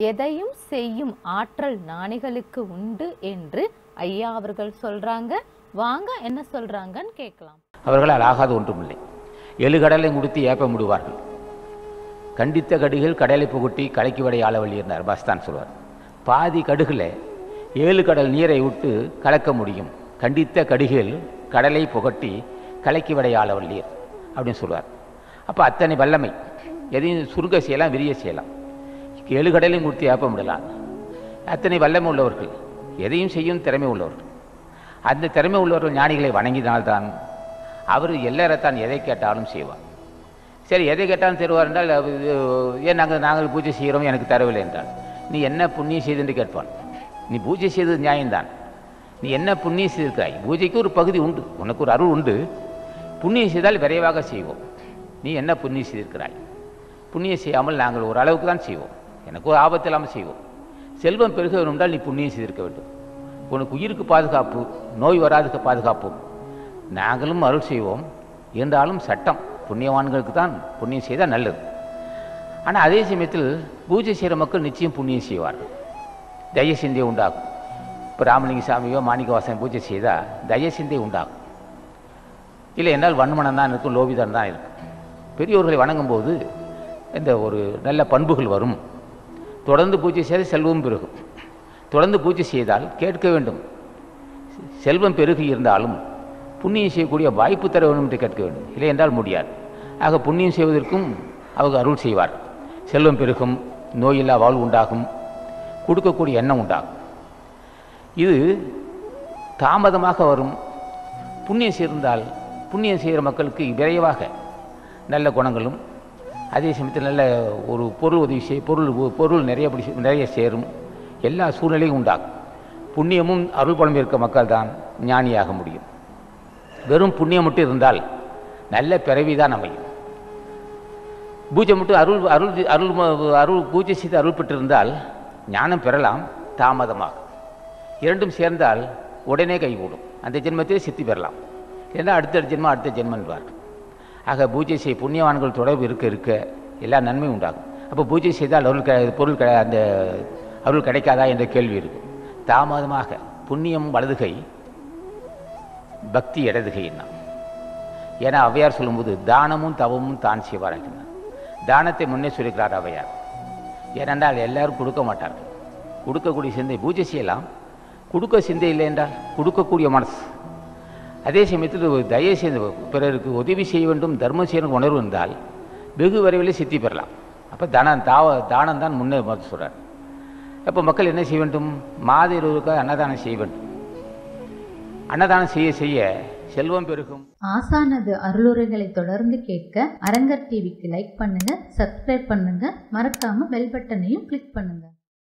எதையும் செய்யும் ஆற்றல் ஞானிகளுக்கு உண்டு என்று ஐயா அவர்கள் சொல்றாங்க வாங்க என்ன சொல்றாங்கன்னு கேட்கலாம் அவர்களால் ஆகாது ஒன்றுமில்லை எழு கடலை முடித்து ஏப்ப முடிவார்கள் கண்டித்த கடுகில் கடலை புகுட்டி கலைக்கு வடை ஆளவழி இருந்தார் பஸ்தான் சொல்வார் பாதி கடுகில் ஏழு கடல் நீரை விட்டு கலக்க முடியும் கண்டித்த கடுகில் கடலை புகட்டி கலைக்கு வடை ஆளவள்ளியர் அப்படின்னு சொல்லுவார் அப்போ அத்தனை வல்லமை எதையும் சுருங்க செய்யலாம் விரிய செய்யலாம் ஏழு கடலையும் கொடுத்து ஏப்ப முடியலாம் அத்தனை வல்லமை உள்ளவர்கள் எதையும் செய்யும் திறமை உள்ளவர்கள் அந்த திறமை உள்ளவர்கள் ஞானிகளை வணங்கினால்தான் அவர் எல்லாரத்தான் எதை கேட்டாலும் செய்வார் சரி எதை கேட்டாலும் தருவார் என்றால் அது, ஏன் நாங்கள் நாங்கள் பூஜை செய்கிறோம் எனக்கு தரவில்லை என்றால் நீ என்ன புண்ணியம் செய்து என்று கேட்பான் நீ பூஜை செய்தது நியாயம்தான் நீ என்ன புண்ணியம் செய்திருக்காய் பூஜைக்கு ஒரு பகுதி உண்டு உனக்கு ஒரு அருள் உண்டு புண்ணியம் செய்தால் விரைவாக செய்வோம் நீ என்ன புண்ணியம் செய்திருக்கிறாய் புண்ணியம் செய்யாமல் நாங்கள் ஒரு அளவுக்கு தான் செய்வோம் எனக்கு ஒரு ஆபத்து இல்லாமல் செய்வோம் செல்வம் பெருக வேண்டும் என்றால் நீ புண்ணியம் செய்திருக்க வேண்டும் உனக்கு உயிருக்கு பாதுகாப்பு நோய் வராதுக்கு பாதுகாப்பு நாங்களும் அருள் செய்வோம் இருந்தாலும் சட்டம் புண்ணியவான்களுக்கு தான் புண்ணியம் செய்தால் நல்லது ஆனால் அதே சமயத்தில் பூஜை செய்கிற மக்கள் நிச்சயம் புண்ணியம் செய்வார்கள் தய சிந்தை உண்டாகும் இப்போ ராமலிங்க சாமியோ மாணிக்கவாசன் பூஜை செய்தால் தய சிந்தை உண்டாகும் இல்லை என்றால் வன்மனம் தான் இருக்கும் லோபிதம் தான் இருக்கும் பெரியோர்களை வணங்கும்போது இந்த ஒரு நல்ல பண்புகள் வரும் தொடர்ந்து பூஜை செய்தால் செல்வம் பெருகும் தொடர்ந்து பூஜை செய்தால் கேட்க வேண்டும் செல்வம் பெருகி இருந்தாலும் புண்ணியம் செய்யக்கூடிய வாய்ப்பு தர வேண்டும் என்று கேட்க வேண்டும் இல்லை என்றால் முடியாது ஆக புண்ணியம் செய்வதற்கும் அவங்க அருள் செய்வார் செல்வம் பெருகும் நோயில்லா வாழ்வு உண்டாகும் கொடுக்கக்கூடிய எண்ணம் உண்டாகும் இது தாமதமாக வரும் புண்ணியம் சேர்ந்தால் புண்ணியம் செய்கிற மக்களுக்கு விரைவாக நல்ல குணங்களும் அதே சமயத்தில் நல்ல ஒரு பொருள் உதவி செய் பொருள் பொருள் நிறைய பிடி நிறைய சேரும் எல்லா சூழ்நிலையும் உண்டாகும் புண்ணியமும் அருள் பலம் இருக்க மக்கள் தான் ஞானியாக முடியும் வெறும் புண்ணியம் மட்டும் இருந்தால் நல்ல பிறவி தான் அமையும் பூஜை மட்டும் அருள் அருள் அருள் ம- அருள் பூஜை செய்து அருள் பெற்றிருந்தால் ஞானம் பெறலாம் தாமதமாக இரண்டும் சேர்ந்தால் உடனே கைகூடும் அந்த ஜென்மத்திலே சித்தி பெறலாம் ஏன்னா அடுத்த ஜென்மம் அடுத்த ஜென்மம் என்பார் ஆக பூஜை செய் புண்ணியவான்கள் தொடர்பு இருக்க இருக்க எல்லா நன்மையும் உண்டாகும் அப்போ பூஜை செய்தால் அருள் க பொருள் க அந்த அருள் கிடைக்காதா என்ற கேள்வி இருக்கும் தாமதமாக புண்ணியம் வலதுகை பக்தி இடதுகை என்ன ஏன்னா ஔவையார் சொல்லும்போது தானமும் தவமும் தான் செய்வார் என்றார். தானத்தை முன்னே சொல்லிக்கிறார் ஔவையார் ஏனென்றால் எல்லாரும் கொடுக்க மாட்டார்கள் கொடுக்கக்கூடிய சிந்தை பூஜை செய்யலாம் கொடுக்க சிந்தை இல்லை என்றால் கொடுக்கக்கூடிய மனசு அதே சமயத்தில் ஒரு தயவு செய்து பிறருக்கு உதவி செய்ய வேண்டும் தர்மம் செய்யணும் உணர்வு இருந்தால் வெகு விரைவில் சித்தி பெறலாம் அப்போ தானம் தாவ தானம் தான் முன்னே மறுத்து சொல்கிறார் அப்போ மக்கள் என்ன செய்ய வேண்டும் மாத இருவருக்காக அன்னதானம் செய்ய வேண்டும் அன்னதானம் செய்ய செய்ய செல்வம் பெருகும் ஆசானது அருளுரைகளை தொடர்ந்து கேட்க அரங்கர் டிவிக்கு லைக் பண்ணுங்க சப்ஸ்கிரைப் பண்ணுங்க மறக்காம பெல் பட்டனையும் கிளிக் பண்ணுங்க